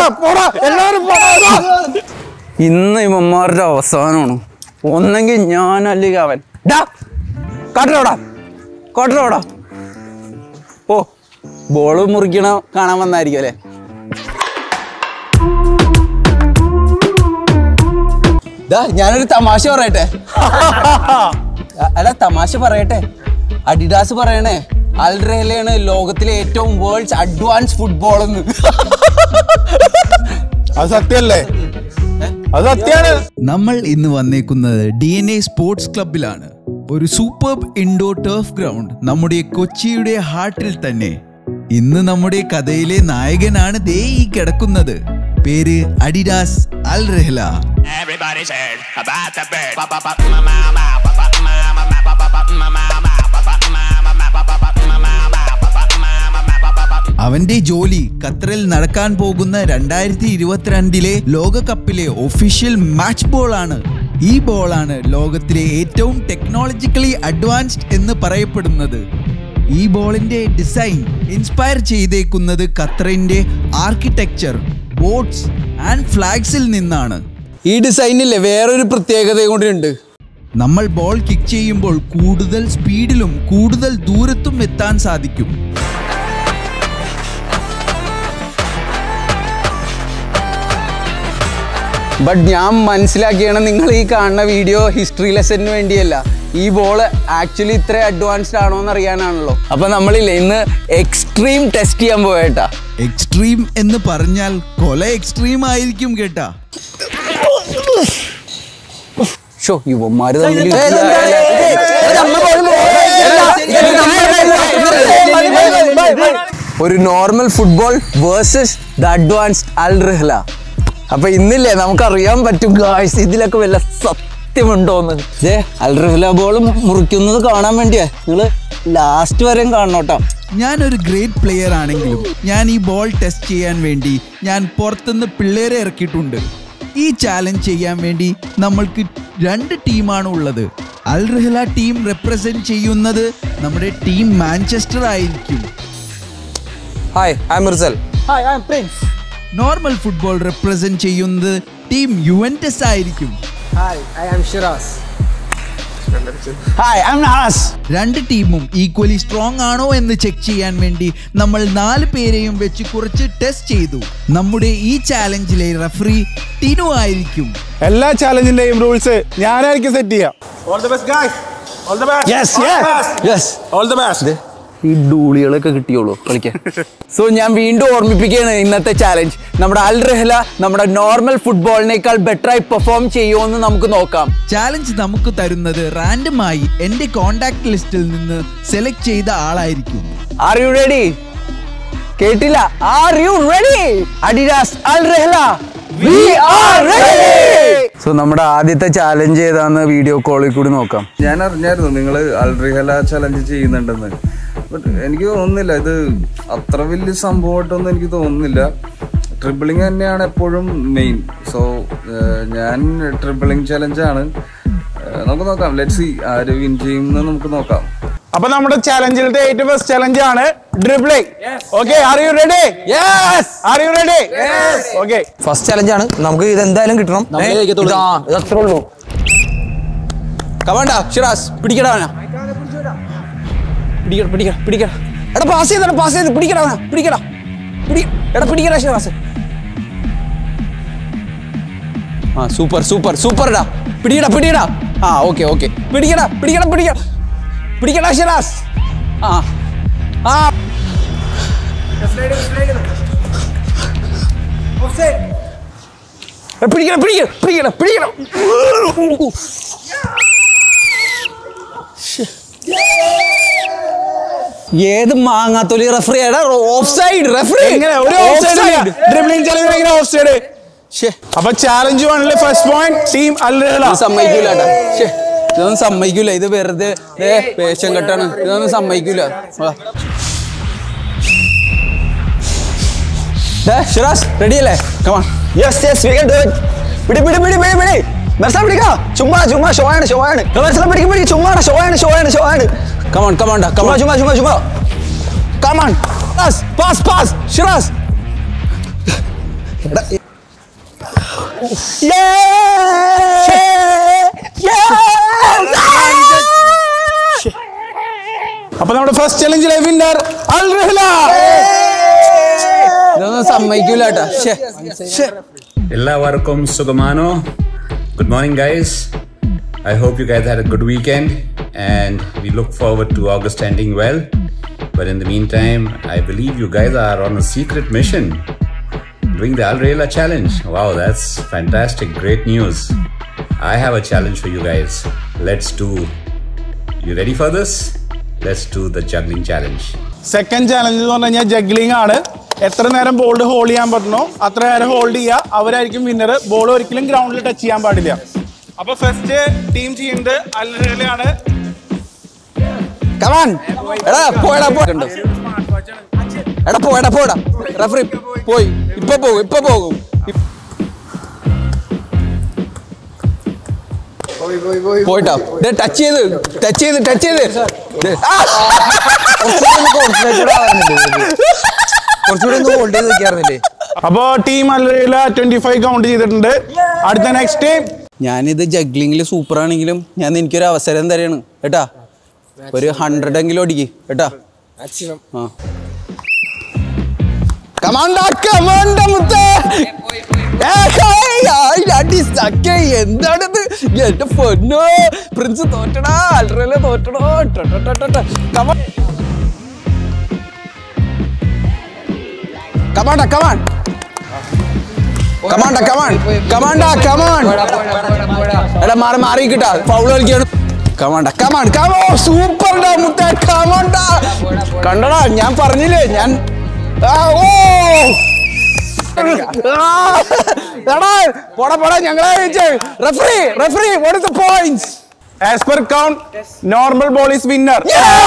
പോടാ എല്ലാവരും പോടാ ഇതാ. ഇന്ന് ഇവന്മാരുടെ അവസാനമാണ് ഒന്നെങ്കിൽ ഞാൻ അല്ലെങ്കിൽ അവൻ ഡാ കാട്ടിലോടാ കാട്ടിലോടാ ഓ ബോള് മുറിക്കണ കാണാൻ വന്നായിരിക്കും അല്ലേ ദാ, ഞാനൊരു തമാശ പറയട്ടെ അ- അല്ല തമാശ പറയട്ടെ അഡിഡാസ് പറയണേ അൽറേലയാണ് ലോകത്തിലെ ഏറ്റവും വേൾഡ്സ് അഡ്വാൻസ് ഫുട്ബോൾ എന്ന് അത് സത്യല്ലേ അത് സത്യാണ് നമ്മൾ ഇന്ന് വന്നേക്കുന്നത് ഡി എൻ എ സ്പോർട്സ് ക്ലബിലാണ് ഒരു സൂപ്പർ ഇൻഡോർ ടർഫ് ഗ്രൗണ്ട് നമ്മുടെ കൊച്ചിയുടെ ഹാർട്ടിൽ തന്നെ ഇന്ന് നമ്മുടെ കഥയിലെ നായകനാണ് ദേ ഈ കിടക്കുന്നത് പേര് Adidas Al Rihla Everybody's heard about the bird. Ba ba ba ma ma ma ba ba ma ma ma ba ba ba ma ma ma ba ba ma ma ma ba ba ba ma ma ma ba ba ma ma ma ba ba ba അവന്റെ ജോലി ഖത്തറിൽ നടക്കാൻ പോകുന്ന രണ്ടായിരത്തി ഇരുപത്തിരണ്ടിലെ ലോകകപ്പിലെ official match ball ആണ് ഈ ബോളാണ് ലോകത്തിലെ ഏറ്റവും ടെക്നോളജിക്കലി അഡ്വാൻസ്ഡ് എന്ന് പറയപ്പെടുന്നത് ഈ ബോളിന്റെ ഡിസൈൻ ഇൻസ്പയർ ചെയ്തേക്കുന്നത് ഖത്തറിന്റെ ആർക്കിടെക്ചർ ബോട്ട്സ് ആൻഡ് ഫ്ലാഗ്സിൽ നിന്നാണ് ഈ ഡിസൈനില്ലേ വേറൊരു പ്രത്യേകത കൂടിയുണ്ട് നമ്മൾ ബോൾ കിക്ക് ചെയ്യുമ്പോൾ കൂടുതൽ സ്പീഡിലും കൂടുതൽ ദൂരത്തും എത്താൻ സാധിക്കും ബട്ട് ഞാൻ മനസ്സിലാക്കിയാണ് നിങ്ങൾ ഈ കാണുന്ന വീഡിയോ ഹിസ്റ്ററി ലെസണിന് വേണ്ടിയല്ല ഈ ബോൾ ആക്ച്വലി ഇത്ര അഡ്വാൻസ്ഡ് ആണോ എന്ന് അറിയാനാണല്ലോ അപ്പൊ നമ്മളില്ലേ ഇന്ന് എക്സ്ട്രീം ടെസ്റ്റ് ചെയ്യാൻ പോയേട്ടാ എക്സ്ട്രീം എന്ന് പറഞ്ഞാൽ കൊല എക്സ്ട്രീം ആയിരിക്കും കേട്ടാ ഷോ യുവന്മാര് തമ്മിൽ ഒരു normal football versus the advanced Al Rihla അപ്പൊ ഇന്നില്ലേ നമുക്കറിയാൻ പറ്റും ഗായ്സ് ഇതിലൊക്കെ വല്ല സത്യമുണ്ടോന്ന് ഏ അൽ റഹ്ല ബോൾ മുറിക്കുന്നത് കാണാൻ വേണ്ടിയാ നിങ്ങള് ലാസ്റ്റ് വരെയും കാണണോട്ടോ ഞാനൊരു ഗ്രേറ്റ് പ്ലെയർ ആണെങ്കിലും ഞാൻ ഈ ബോൾ ടെസ്റ്റ് ചെയ്യാൻ വേണ്ടി ഞാൻ പുറത്തുനിന്ന് പിള്ളേരെ ഇറക്കിയിട്ടുണ്ട് ഈ ചാലഞ്ച് ചെയ്യാൻ വേണ്ടി നമ്മൾക്ക് രണ്ട് ടീമാണ് ഉള്ളത് അൽ റഹ്ല ടീം റെപ്രസെന്റ് ചെയ്യുന്നത് നമ്മുടെ ടീം മാഞ്ചസ്റ്റർ ആയിരിക്കും hi I Mirsal normal football represent ചെയ്യുന്നത് ടീം യുവൻറ്റസ് ആയിരിക്കും ഹായ് ഐ എം നാസ് രണ്ട് ടീമും ഈക്വലി സ്ട്രോങ് ആണോ എന്ന് ചെക്ക് ചെയ്യാൻ വേണ്ടി നമ്മൾ നാല് പേരെയും വെച്ച് കുറച്ച് ടെസ്റ്റ് ചെയ്തു നമ്മുടെ ഈ ചാലഞ്ചിലെ റഫറി ടിനു ആയിരിക്കും എല്ലാ ചാലഞ്ചിന്റെയും റൂൾസ് ഞാനായിരിക്കും സെറ്റ് ചെയ്യാം all the best guys all the best yes yes all the best ഈ ഡൂളികളൊക്കെ കിട്ടിയോളൂ കളിക്കാൻ സോ ഞാൻ വീണ്ടും ഓർമ്മിപ്പിക്കുകയാണ് ഇന്നത്തെ ചാലഞ്ച് നമ്മുടെ അൽ റഹ്ല നമ്മുടെ നോർമൽ ഫുട്ബോളിനേക്കാൾ ബെറ്ററായി പെർഫോം ചെയ്യുമോ എന്ന് നമുക്ക് നോക്കാം ചാലഞ്ച് നമുക്ക് തരുന്നത് റാൻഡമായി എൻ്റെ കോണ്ടാക്ട് ലിസ്റ്റിൽ നിന്ന് സെലക്ട് ചെയ്ത ആളായിരിക്കും ആർ യു റെഡി കേട്ടില്ല are you ready Adidas Al Rihla we are ready so നമ്മുടെ ആദ്യത്തെ ചാലഞ്ച് ഏതാന്ന് വീഡിയോ കോളിൽ കൂടി നോക്കാം ഞാൻ അറിഞ്ഞായിരുന്നു നിങ്ങൾ അൽറിഹല ചലഞ്ച് ചെയ്യുന്നുണ്ടെന്ന് ബട്ട് എനിക്ക് തോന്നുന്നില്ല ഇത് അത്ര വലിയ സംഭവമായിട്ടൊന്നും എനിക്ക് തോന്നുന്നില്ല ട്രിബിളിങ് തന്നെയാണ് എപ്പോഴും മെയിൻ സോ ഞാൻ ട്രിബിളിങ് ചലഞ്ചാണ് നമുക്ക് നോക്കാം ലെറ്റ് സി ആര് വിൻ ചെയ്യുമെന്ന് നമുക്ക് നോക്കാം അപ്പൊ നമ്മുടെ ചലഞ്ചിലത്തെ ഏറ്റവും ബെസ്റ്റ് ചലഞ്ച് ആണ് dribbling okay are you ready yes are you ready okay first ചലഞ്ചാണ് നമുക്ക് ഇത് എന്തായാലും കിട്ടണം നമ്മളേ ഏ, ജയിക്കത്തുള്ളൂ. ഇതാ, ഇത് അത്രേ ഉള്ളൂ കമാണ്ടാ ഷിറാസ് പിടിക്കടാ അവനെ പിടിക്കട പിടിക്കട പിടിക്കട എടാ പാസ് ചെയ്തടാ പാസ് ചെയ്ത് പിടിക്കടാ അവനെ പിടിക്കടാ പിടി എടാ പിടിക്കടാ ഷിറാസ് ആ സൂപ്പർ സൂപ്പർ സൂപ്പർ ഇടാ പിടിക്കടാ പിടിക്കടാ ആ ഓക്കെ ഓക്കെ പിടിക്കടാ പിടിക്കടാ പിടിക്കടാ പിടിക്കടാ ഷിറാസ് ആ ആ എടാ, പിടിക്കണം പിടിക്കണം പിടിക്കണം പിടിക്കണം ഏത് മാങ്ങാത്തൊലി റെഫറി ഓഫ് സൈഡ് റെഫറി എങ്ങനെ ഒരു ഓഫ് സൈഡ് ഡ്രിബ്ലിംഗ് ചലഞ്ച് എങ്ങനെ ഓഫ് സൈഡ് അപ്പൊ ചാലഞ്ച് വണ്ണിലെ first point team Al Rihla സമ്മതിക്കൂല ട്ടാ. ശ്ശേ, ഇതൊന്നും സമ്മതിക്കൂല ഇത് വെറുതെ ദേ, വേഷം കെട്ടാണ് ഇതൊന്നും സമ്മതിക്കൂല വാ. ദേ, ഷിറാസ് റെഡി അല്ലേ come on yes yes we can do it പിടി പിടി പിടി പിടി പിടി മെർസ പിടിക്കാ ചുമ്മാ ചുമ്മാ ഷോ ആണ് ഷോ ആണ് മെർസ പിടിക്കും പിടി ചുമ്മാ ഷോ ആണ് ഷോ ആണ് ഷോ ആണ് കമാൺ കമാൺ ചുമ്മാ കമാൺ ചുമ്മാ ചുമ്മാ ചുമ്മാ come on pass pass pass Shiraz അപ്പൊ നമ്മുടെ ഫസ്റ്റ് ചലഞ്ചിലെ വിന്നർ അൽ റഹ്ല ഇതൊന്നും സമ്മതിക്കൂല കേട്ടാ ശ്ശേ. എല്ലാവർക്കും സുഖമാണോ Good morning, guys. I hope you guys had a good weekend and we look forward to August ending well. But in the meantime, I believe you guys are on a secret mission doing the Al Rayla challenge. Wow, that's fantastic. Great news. I have a challenge for you guys. Let's do. You ready for this? Let's do the juggling challenge. Second challenge എന്ന് പറഞ്ഞു കഴിഞ്ഞാൽ juggling ആണ് എത്ര നേരം ball hold ചെയ്യാൻ പറ്റണോ അത്ര നേരം hold ചെയ്യുക അവരായിരിക്കും വിന്നർ ബോൾ ഒരിക്കലും ഗ്രൗണ്ടിൽ ടച്ച് ചെയ്യാൻ പാടില്ല അപ്പൊ ഫസ്റ്റ് ടീം ചെയ്യുന്നത് അൽ റഹ്ലയാണ് Come on. എടാ പോയടാ പോകണ്ട എടാ പോയടാ പോടാ റഫറി പോയി ഇപ്പൊ പോകും ഇപ്പൊ പോകും പോയിട്ടാ ടച്ച് ചെയ്ത് ടച്ച് ചെയ്ത് ടച്ച് ചെയ്ത് ദേ, ആ! കുറച്ചുകൂടി ഒന്ന് ഹോൾഡ് ചെയ്ത് വെക്കാറുന്നില്ലേ അപ്പോ team Al Rihla twenty five count ചെയ്തിട്ടുണ്ട് അടുത്ത നെക്സ്റ്റ് ടീം ഞാനിത് ജഗ്ലിങ്ങിൽ സൂപ്പർ ആണെങ്കിലും ഞാൻ എനിക്കൊരു അവസരം തരാണ് കേട്ടാ ഒരു ഹൺഡ്രഡ് എങ്കിലും അടിക്ക് കേട്ടാ ആ കമാണ്ട കമാണ്ട മുത്തേ ഏ, ഹേയ്, ആയ്, അടി സഖ്യ, എന്താണിത് എന്റെ പൊന്നോ പ്രിൻസ് തോറ്റടാ അൽറല തോറ്റടോ ട, ട, ട, ട, ട. Come on. Come on, come on. Come on, come on. Come on, come on. എടാ മാറി മാറി കിട്ടാ ഫൗൾ കളിക്കാണ് കമാണ്ട കമാൺ കമോ സൂപ്പർ ഡാ മുത്തേ കമാണ്ട കണ്ടടാ ഞാൻ പറഞ്ഞില്ലേ ഞാൻ ആ, ഓ ആ, എടാ പോടാ പോടാ ഞങ്ങളെ ജയിച്ചേ referee referee what is the points as per count normal ball is winner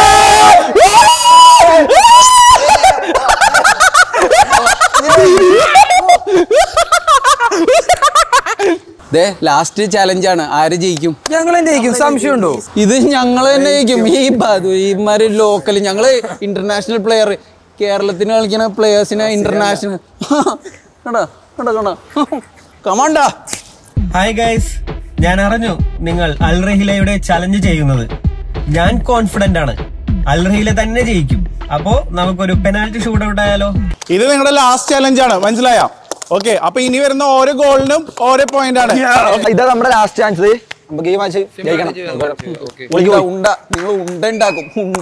ദേ ലാസ്റ്റ് ചാലഞ്ച് ആണ് ആര് ജയിക്കും ഞങ്ങൾ എന്നെ ജയിക്കും സംശയമുണ്ടോ ഇത് ഞങ്ങൾ തന്നെ ജയിക്കും ഈ ബദു ഇമാര് ലോക്കൽ ഞങ്ങള് ഇന്റർനാഷണൽ പ്ലെയർ കേരളത്തിന് കളിക്കുന്ന പ്ലെയേഴ്സിനെ ഇന്റർനാഷണൽ കണ്ടാ കണ്ടാ കണ്ടാ കമാണ്ടാ ഹായ് ഗൈസ് ഞാൻ അറിഞ്ഞു നിങ്ങൾ അൽ റഹിലയുടെ ചലഞ്ച് ചെയ്യുന്നത് ഞാൻ കോൺഫിഡന്റ് ആണ് അൽ റഹില തന്നെ ജയിക്കും അപ്പോ നമുക്കൊരു പെനാൽറ്റി ഷൂട്ട് ഔട്ട് ആയാലോ ഇത് നിങ്ങളുടെ ലാസ്റ്റ് ചലഞ്ച് ആണ് മനസ്സിലായോ ഓക്കെ അപ്പൊ ഇനി വരുന്ന ഓരോ ഗോളിനും ഓരോ പോയിന്റ് ആണ് ഇതാ നമ്മുടെ ലാസ്റ്റ് ചാൻസ് നമുക്ക് ഈ മാച്ച് ജയിക്കണം ഉണ്ട ഉണ്ട നിങ്ങൾ ഉണ്ട ഉണ്ടാക്കും ഉണ്ട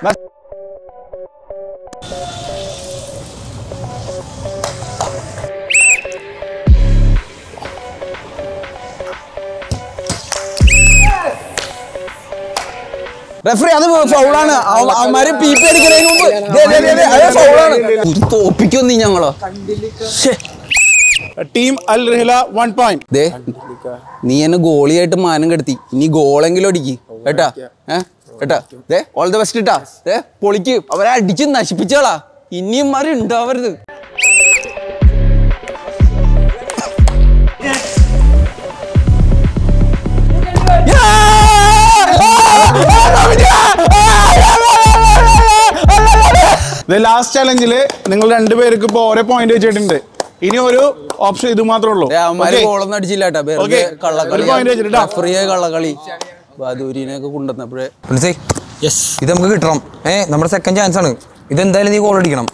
റെഫറി അത് ഫൗളാണ് അവന്മാര് പി പി അടിക്കുന്നതിന് മുമ്പ് ദേ, ദേ, ദേ, ദേ, അത് ഫൗളാണ് ഒരു തോപ്പിക്കൊന്നും നീ ഞങ്ങളോ ശ്ശേ. Team Al Rihla one point ദേ നീ എന്നെ ഗോളിയായിട്ട് മാനം കെടുത്തി ഇനി ഗോളെങ്കിലും അടിക്ക് കേട്ടാ ഏ കേട്ടാ ദേ ഓൾ ദ ബെസ്റ്റ് ഇട്ടാ ദേ പൊളിക്ക് അവരെ അടിച്ച് നശിപ്പിച്ചോളാ ഇനിയും മാറി ഉണ്ടാവരുത് ലാസ്റ്റ് ചലഞ്ചില് നിങ്ങൾ രണ്ടുപേർക്ക് ഇപ്പൊ ഓരോ പോയിന്റ് വെച്ചിട്ടുണ്ട് ഇനി ഒരു ഓപ്ഷൻ ഇത് മാത്രമേ ഉള്ളൂ ദേ, അവന്മാര് Okay? ഗോളൊന്നും അടിച്ചില്ല കേട്ടാ വെറുതെ Okay. കള്ളക്കളി ഒരു point വെച്ചിട്ട് ട്ടാ. റഫറിയെ കള്ളക്കളി ബദൂരിനെയൊക്കെ കൊണ്ടുവന്നപ്പോഴേ മനസ്സിലായി ഇത് നമുക്ക് കിട്ടണം ഏ നമ്മുടെ സെക്കൻഡ് ചാൻസ് ആണ് ഇതെന്തായാലും നീ ഗോൾ അടിക്കണം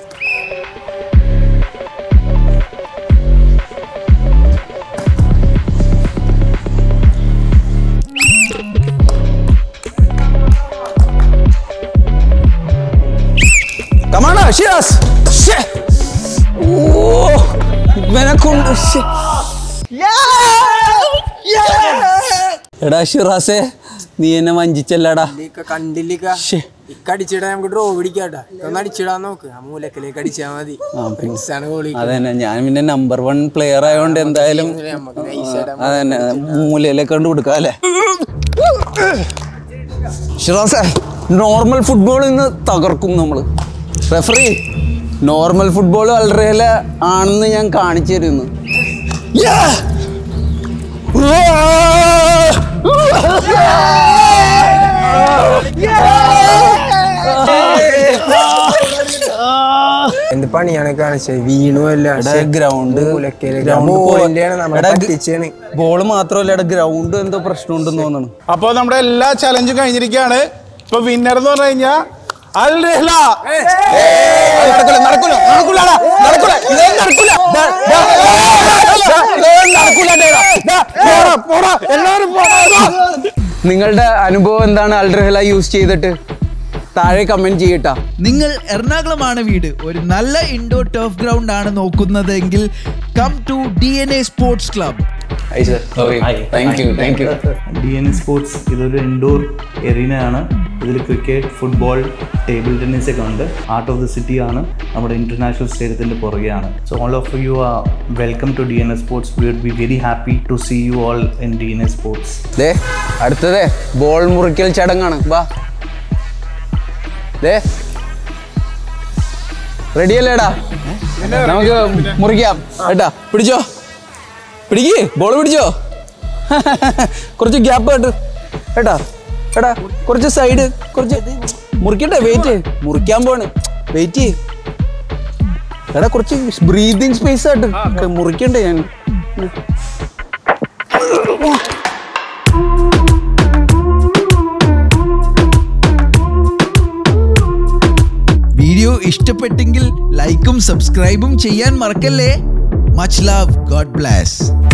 കമാണോ ഷിയാസ് ശ്ശേ. ഓ ഇവനെ കൊണ്ട് ശ്ശേ. എടാ ഷിറാസേ നീ എന്നെ വഞ്ചിച്ചല്ലടാ കണ്ടില്ല ശ്ശേ. ഇക്കടിച്ചിടാ നമുക്ക് ഡ്രോ പിടിക്കാട്ടാ ഒന്ന് അടിച്ചിടാൻ നോക്ക് ആ മൂലക്കിലേക്ക് അടിച്ചാ മതി ആ, പിന്നെ. ഫ്രിക്സാണ് ഗോളി അതന്നെ ഞാൻ പിന്നെ നമ്പർ വൺ പ്ലെയർ ആയതുകൊണ്ട് എന്തായാലും നമുക്ക് nice ആയിട്ട് അതന്നെ മൂലയിലേക്ക് കൊണ്ട് കൊടുക്കാം അല്ലേ ഷിറാസേ നോർമൽ ഫുട്ബോൾ ഇന്ന് തകർക്കും നമ്മള് റെഫറി നോർമൽ ഫുട്ബോൾ വളരെ ആണെന്ന് ഞാൻ കാണിച്ചു തരുന്നു എന്ത് പണിയാണ് കാണിച്ചത് വീണു അല്ല ഗ്രൗണ്ട് ബോള് മാത്രമല്ല ഇവിടെ ഗ്രൗണ്ട് എന്തോ പ്രശ്നമുണ്ടെന്ന് തോന്നുന്നു അപ്പൊ നമ്മുടെ എല്ലാ ചലഞ്ചും കഴിഞ്ഞിരിക്കുകയാണ് ഇപ്പൊ വിന്നർ എന്ന് പറഞ്ഞു കഴിഞ്ഞാൽ അൽ റഹ്ല നടക്കൂല നടക്കൂല നടക്കൂലടാ നടക്കൂല ഇതൊന്നും നടക്കൂല ദാ, ദാ, ഇതൊന്നും നടക്കൂല ഡേടാ. ദാ, പോടാ, പോടാ, എല്ലാവരും പോടാ, ദാ. നിങ്ങളുടെ അനുഭവം എന്താണ് അൽറഹല യൂസ് ചെയ്തിട്ട് താഴെ കമന്റ് ചെയ്യട്ടാ നിങ്ങൾ എറണാകുളമാണ് വീട് ഒരു നല്ല ഇൻഡോർ ടർഫ് ഗ്രൗണ്ട് ആണ് നോക്കുന്നതെങ്കിൽ come to D N A sports club thank you thank you D N sports ഇതൊരു ഇൻഡോർ എറീനയാണ് ഇതിൽ ക്രിക്കറ്റ് ഫുട്ബോൾ ടേബിൾ ടെന്നീസ് ഒക്കെ ഉണ്ട് ആർട്ട് ഓഫ് ദി സിറ്റി ആണ് നമ്മുടെ ഇന്റർനാഷണൽ സ്റ്റേഡിയത്തിൻ്റെ പുറകെയാണ് so all of you are welcome to D N S sports we would be very happy to see you all in D N S sports ദേ അടുത്തതേ ball മുറിക്കൽ ചടങ്ങാണ് വാ ദേ റെഡിയല്ലേടാ നമുക്ക് മുറിക്കാം ഏട്ടാ പിടിച്ചോ പിടിക്ക് ബോൾ പിടിച്ചോ കുറച്ച് ഗ്യാപ്പ് കേട്ട് ഏട്ടാ എടാ കുറച്ച് സൈഡ് കുറച്ച് മുറിക്കട്ടെ വെയിറ്റ് മുറിക്കാൻ പോണ് വെയിറ്റ് എടാ കുറച്ച് ബ്രീതിങ് സ്പേസ് ആയിട്ട് മുറിക്കണ്ടേ ഞാൻ വീഡിയോ ഇഷ്ടപ്പെട്ടെങ്കിൽ ലൈക്കും സബ്സ്ക്രൈബും ചെയ്യാൻ മറക്കല്ലേ മച്ച് ലവ് ഗോഡ് ബ്ലാസ്